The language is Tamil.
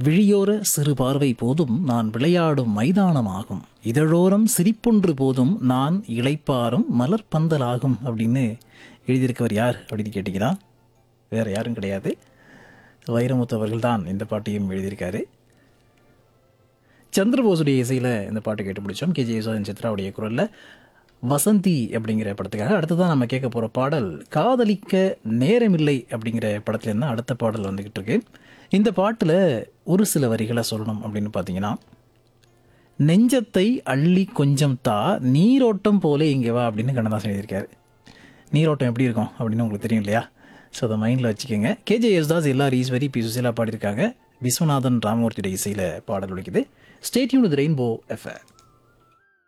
விழியோர சிறு பார்வை போதும் நான் விளையாடும் மைதானமாகும் இதழோரம் சிரிப்பொன்று போதும் நான் இளைப்பாறும் மலர் பந்தலாகும் அப்படின்னு எழுதியிருக்கவர் யார் அப்படின்னு கேட்டிங்கன்னா வேறு யாரும் கிடையாது வைரமுத்து அவர்கள் தான் இந்த பாட்டையும் எழுதியிருக்காரு சந்திரபோஸுடைய இசையில் இந்த பாட்டு கேட்டு பிடிச்சோம் கே ஜே யசோதன் சித்ராவுடைய குரலில் வசந்தி அப்படிங்கிற படத்துக்காக அடுத்ததான் நம்ம கேட்க போகிற பாடல் காதலிக்க நேரமில்லை அப்படிங்கிற படத்துலேருந்து அடுத்த பாடல் வந்துக்கிட்டு இருக்கு இந்த பாட்டில் ஒரு சில வரிகளை சொல்லணும் அப்படின்னு பார்த்தீங்கன்னா நெஞ்சத்தை அள்ளி கொஞ்சம் தா நீரோட்டம் போல இங்கே வா அப்படின்னு கண்ணதாசன் எழுதியிருக்காரு நீரோட்டம் எப்படி இருக்கும் அப்படின்னு உங்களுக்கு தெரியும் இல்லையா ஸோ அதை மைண்டில் வச்சுக்கோங்க கேஜே யேசுதாஸ் எல்லாரும் ஈஸ்வரி பி சுசீலா பாடியிருக்காங்க விஸ்வநாதன் ராமமூர்த்தியோட இசையில் பாடல் ஒழிக்குது ஸ்டேட்யூன் ரெயின்போ எஃப்எம்